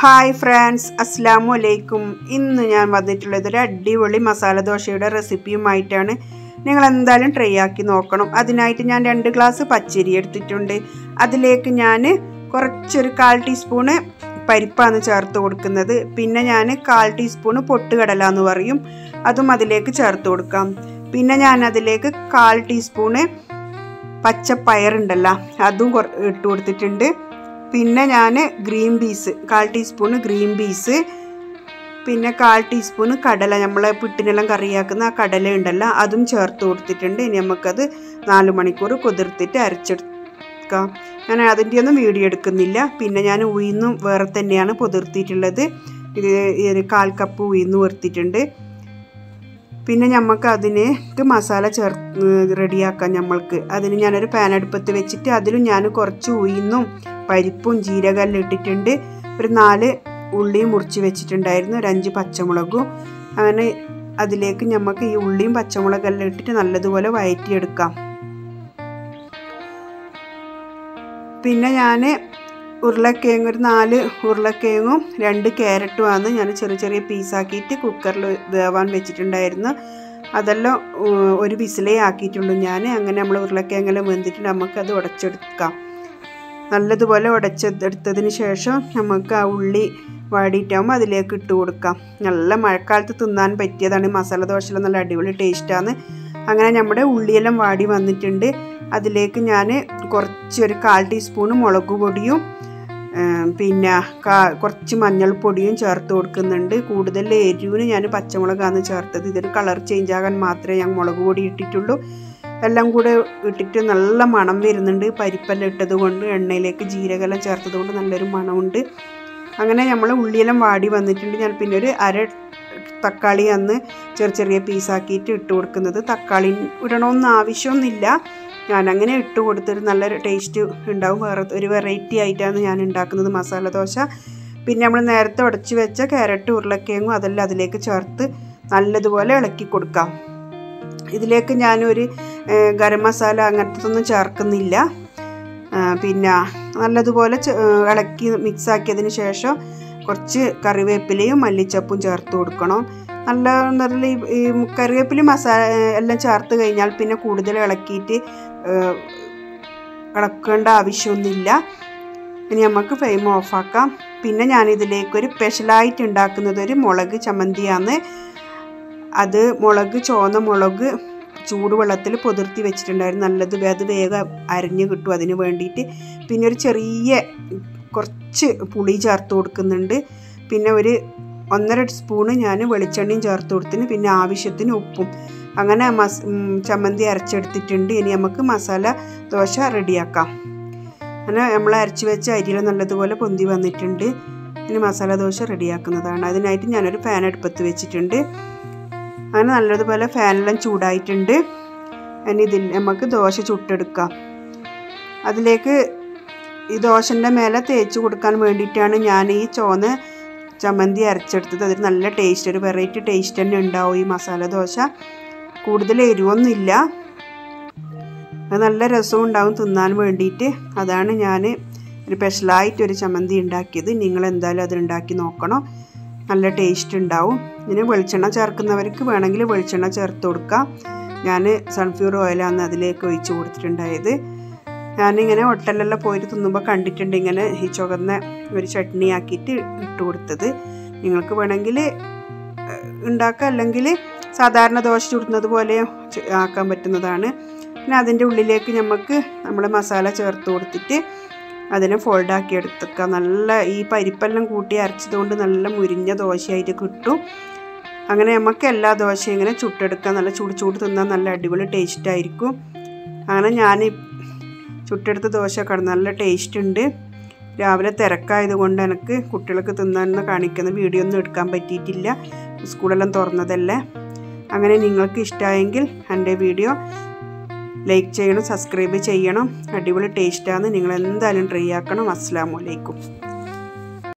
hi friends അസ്സാമു അലൈക്കും ഇന്ന് ഞാൻ വന്നിട്ടുള്ളത് ഒരു അടിപൊളി മസാല ദോശയുടെ റെസിപ്പിയുമായിട്ടാണ് നിങ്ങൾ എന്തായാലും ട്രൈ ആക്കി നോക്കണം അതിനായിട്ട് ഞാൻ രണ്ട് ഗ്ലാസ് പച്ചരി എടുത്തിട്ടുണ്ട് അതിലേക്ക് ഞാൻ കുറച്ചൊരു കാൽ ടീസ്പൂണ് പരിപ്പാണ് ചേർത്ത് കൊടുക്കുന്നത് പിന്നെ ഞാൻ കാൽ ടീസ്പൂണ് പൊട്ടുകടല എന്ന് പറയും അതും അതിലേക്ക് ചേർത്ത് കൊടുക്കാം പിന്നെ ഞാൻ അതിലേക്ക് കാൽ ടീസ്പൂണ് പച്ചപ്പയറുണ്ടല്ലോ അതും കൊറ- ഇട്ട് കൊടുത്തിട്ടുണ്ട് പിന്നെ ഞാൻ ഗ്രീൻ പീസ് കാൽ ടീസ്പൂണ് ഗ്രീൻ പീസ് പിന്നെ കാൽ ടീസ്പൂണ് കടല നമ്മളെ പിട്ടിനെല്ലാം കറിയാക്കുന്ന ആ കടല ഉണ്ടല്ലോ അതും ചേർത്ത് കൊടുത്തിട്ടുണ്ട് ഇനി നമുക്കത് നാല് മണിക്കൂർ കുതിർത്തിട്ട് അരച്ചെടുക്കാം ഞാൻ അതിൻ്റെ ഒന്നും വീഡിയോ എടുക്കുന്നില്ല പിന്നെ ഞാൻ ഉയിന്നും വേറെ തന്നെയാണ് പുതിർത്തിയിട്ടുള്ളത് ഇത് ഒരു കാൽ കപ്പ് ഉയിന്ന് വർത്തിയിട്ടുണ്ട് പിന്നെ നമുക്ക് അതിലേക്ക് മസാല ചേർ റെഡിയാക്കാം നമ്മൾക്ക് അതിന് ഞാനൊരു പാൻ അടുപ്പത്ത് വെച്ചിട്ട് അതിലും ഞാൻ കുറച്ച് ഉയിന്നും പരിപ്പും ജീരകമെല്ലാം ഇട്ടിട്ടുണ്ട് ഒരു നാല് ഉള്ളിയും മുറിച്ച് വെച്ചിട്ടുണ്ടായിരുന്നു ഒരു അഞ്ച് പച്ചമുളകും അങ്ങനെ അതിലേക്ക് നമുക്ക് ഈ ഉള്ളിയും പച്ചമുളകെല്ലാം ഇട്ടിട്ട് നല്ലതുപോലെ വഴറ്റിയെടുക്കാം പിന്നെ ഞാൻ ഉരുളക്കിഴങ്ങ് ഒരു നാല് ഉരുളക്കിഴങ്ങും രണ്ട് ക്യാരറ്റുമാണ് ഞാൻ ചെറിയ ചെറിയ പീസാക്കിയിട്ട് കുക്കറിൽ വേവാൻ വെച്ചിട്ടുണ്ടായിരുന്നു അതെല്ലാം ഉ- ഒരു വിസിലേ ആക്കിയിട്ടുള്ളൂ ഞാൻ അങ്ങനെ നമ്മൾ ഉരുളക്കിഴങ്ങെല്ലാം വെന്തിട്ട് നമുക്കത് ഉടച്ചെടുക്കാം നല്ലതുപോലെ ഉടച്ചെടുത്തതിന് ശേഷം നമുക്ക് ആ ഉള്ളി വാടിയിട്ടാകുമ്പോൾ അതിലേക്ക് ഇട്ട് കൊടുക്കാം നല്ല മഴക്കാലത്ത് തിന്നാൻ പറ്റിയതാണ് ഈ മസാല ദോശയെല്ലാം നല്ല അടിപൊളി ടേസ്റ്റാണ് അങ്ങനെ നമ്മുടെ ഉള്ളിയെല്ലാം വാടി വന്നിട്ടുണ്ട് അതിലേക്ക് ഞാൻ കുറച്ചൊരു കാൽ ടീസ്പൂണ് മുളക് പൊടിയും ആ, പിന്നെ കാ- കുറച്ച് മഞ്ഞൾപ്പൊടിയും ചേർത്ത് കൊടുക്കുന്നുണ്ട് കൂടുതൽ എരിവിന് ഞാൻ പച്ചമുളകാണ് ചേർത്തത് ഇതൊരു കളർ ചേഞ്ച് ആകാൻ മാത്രമേ ഞാൻ മുളക് പൊടി ഇട്ടിട്ടുള്ളൂ എല്ലാം കൂടെ ഇട്ടിട്ട് നല്ല മണം വരുന്നുണ്ട് പരിപ്പെല്ലാം ഇട്ടത് കൊണ്ട് എണ്ണയിലേക്ക് ജീരകമെല്ലാം ചേർത്തത് കൊണ്ട് നല്ലൊരു മണമുണ്ട് അങ്ങനെ നമ്മൾ ഉള്ളിയെല്ലാം വാടി വന്നിട്ടുണ്ട് ഞാൻ പിന്നെ ഒരു അര തക്കാളി അന്ന് ചെറിയ ചെറിയ പീസാക്കിയിട്ട് ഇട്ട് കൊടുക്കുന്നത് തക്കാളി ഇടണമെന്ന് ആവശ്യമൊന്നുമില്ല ഞാൻ അങ്ങനെ ഇട്ട് കൊടുത്തൊരു നല്ലൊരു ടേസ്റ്റ് ഉണ്ടാവും വേറെ ഒരു വെറൈറ്റി ആയിട്ടാണ് ഞാൻ ഉണ്ടാക്കുന്നത് മസാല ദോശ പിന്നെ നമ്മൾ നേരത്തെ ഉടച്ച് വെച്ച ക്യാരറ്റ് ഉരുളക്കിഴങ്ങും അതെല്ലാം അതിലേക്ക് ചേർത്ത് നല്ലതുപോലെ ഇളക്കി കൊടുക്കാം ഇതിലേക്ക് ഞാനൊരു ഏഹ്, ഗരം മസാല അങ്ങനത്തെ ഒന്നും ചേർക്കുന്നില്ല ആ, പിന്നെ നല്ലതുപോലെ ചെ- ഏഹ്, ഇളക്കി മിക്സ് ആക്കിയതിന് ശേഷം കുറച്ച് കറിവേപ്പിലയും മല്ലിച്ചപ്പും ചേർത്ത് കൊടുക്കണം നല്ല നല്ല ഈ- ഈ കറിവേപ്പില മസാല ഏഹ്, എല്ലാം ചേർത്ത് കഴിഞ്ഞാൽ പിന്നെ കൂടുതൽ ഇളക്കിയിട്ട് ഏഹ്, ഇളക്കേണ്ട ആവശ്യമൊന്നുമില്ല ഇനി നമുക്ക് ഫ്ലെയിം ഓഫാക്കാം പിന്നെ ഞാനിതിലേക്കൊരു സ്പെഷ്യലായിട്ട് ഉണ്ടാക്കുന്നത് ഒരു മുളക് ചമ്മന്തിയാണ് അത് മുളക് ചുവന്ന മുളക് ചൂടുവെള്ളത്തിൽ പൊതിർത്തി വെച്ചിട്ടുണ്ടായിരുന്നു നല്ലത് വേ- അത് വേഗം അരിഞ്ഞ് കിട്ടും അതിന് വേണ്ടിയിട്ട് പിന്നെ ഒരു ചെറിയ കുറച്ച് പുളി ചേർത്ത് കൊടുക്കുന്നുണ്ട് പിന്നെ ഒരു ഒന്നര സ്പൂണ് ഞാൻ വെളിച്ചെണ്ണയും ചേർത്ത് കൊടുത്തിന് പിന്നെ ആവശ്യത്തിന് ഉപ്പും അങ്ങനെ മസ് ഉം, ചമ്മന്തി അരച്ചെടുത്തിട്ടുണ്ട് ഇനി നമുക്ക് മസാല ദോശ റെഡിയാക്കാം അങ്ങനെ നമ്മൾ അരച്ച് വെച്ച അരിയിൽ നല്ലതുപോലെ പൊന്തി വന്നിട്ടുണ്ട് ഇനി മസാല ദോശ റെഡിയാക്കുന്നതാണ് അതിനായിട്ട് ഞാനൊരു ഫാൻ അടുപ്പത്ത് വെച്ചിട്ടുണ്ട് അങ്ങനെ നല്ലതുപോലെ ഫാനെല്ലാം ചൂടായിട്ടുണ്ട് ഇനി ഇതിൽ നമുക്ക് ദോശ ചുട്ടെടുക്കാം അതിലേക്ക് ഈ ദോശൻ്റെ മേലെ തേച്ച് കൊടുക്കാൻ വേണ്ടിയിട്ടാണ് ഞാൻ ഈ ചോന്ന ചമ്മന്തി അരച്ചെടുത്തത് അതൊരു നല്ല ടേസ്റ്റ് ഒരു വെറൈറ്റി ടേസ്റ്റ് തന്നെ ഉണ്ടാവും ഈ മസാല ദോശ കൂടുതൽ എരിവൊന്നുമില്ല അത് നല്ല രസവും ഉണ്ടാവും തിന്നാൻ വേണ്ടിയിട്ട് അതാണ് ഞാൻ ഒരു സ്പെഷ്യലായിട്ട് ഒരു ചമ്മന്തി ഉണ്ടാക്കിയത് നിങ്ങൾ എന്തായാലും അത് ഉണ്ടാക്കി നോക്കണം നല്ല ടേസ്റ്റ് ഉണ്ടാവും ഇതിന് വെളിച്ചെണ്ണ ചേർക്കുന്നവർക്ക് വേണമെങ്കിൽ വെളിച്ചെണ്ണ ചേർത്ത് കൊടുക്കാം ഞാൻ സൺഫ്ലവർ ഓയിലാണ് അതിലേക്ക് ഒഴിച്ച് കൊടുത്തിട്ടുണ്ടായത് ഞാനിങ്ങനെ ഹോട്ടലിലെല്ലാം പോയിട്ട് തിന്നുമ്പോൾ കണ്ടിട്ടുണ്ട് ഇങ്ങനെ ഈ ചുവന്ന ഒരു ചട്നി ആക്കിയിട്ട് ഇട്ട് കൊടുത്തത് നിങ്ങൾക്ക് വേണമെങ്കിൽ ഉണ്ടാക്കുക അല്ലെങ്കിൽ സാധാരണ ദോശ ചുടുന്നത് പോലെ ചെ- ആക്കാൻ പറ്റുന്നതാണ് പിന്നെ അതിൻ്റെ ഉള്ളിലേക്ക് നമുക്ക് നമ്മൾ മസാല ചേർത്ത് കൊടുത്തിട്ട് അതിനെ ഫോൾഡാക്കി എടുത്തേക്കുക നല്ല ഈ പരിപ്പെല്ലാം കൂട്ടി അരച്ചതുകൊണ്ട് നല്ല മുരിഞ്ഞ ദോശയായിട്ട് കിട്ടും അങ്ങനെ നമുക്ക് എല്ലാ ദോശയും ഇങ്ങനെ ചുട്ടെടുക്കാൻ നല്ല ചൂട് ചൂട് തിന്നാൻ നല്ല അടിപൊളി ടേസ്റ്റ് ആയിരിക്കും അങ്ങനെ ഞാൻ ഈ ചുട്ടെടുത്ത ദോശ കടന്ന് നല്ല ടേസ്റ്റ് ഉണ്ട് രാവിലെ തിരക്കായത് കൊണ്ട് എനിക്ക് കുട്ടികൾക്ക് തിന്നാൻ കാണിക്കുന്ന വീഡിയോ ഒന്നും എടുക്കാൻ പറ്റിയിട്ടില്ല സ്കൂളെല്ലാം തുറന്നതല്ലേ അങ്ങനെ നിങ്ങൾക്ക് ഇഷ്ടമായെങ്കിൽ എൻ്റെ വീഡിയോ ലൈക്ക് ചെയ്യണം സബ്സ്ക്രൈബ് ചെയ്യണം അടിപൊളി ടേസ്റ്റാണ് നിങ്ങൾ എന്തായാലും ട്രൈ ആക്കണം അസ്സാം വലൈക്കും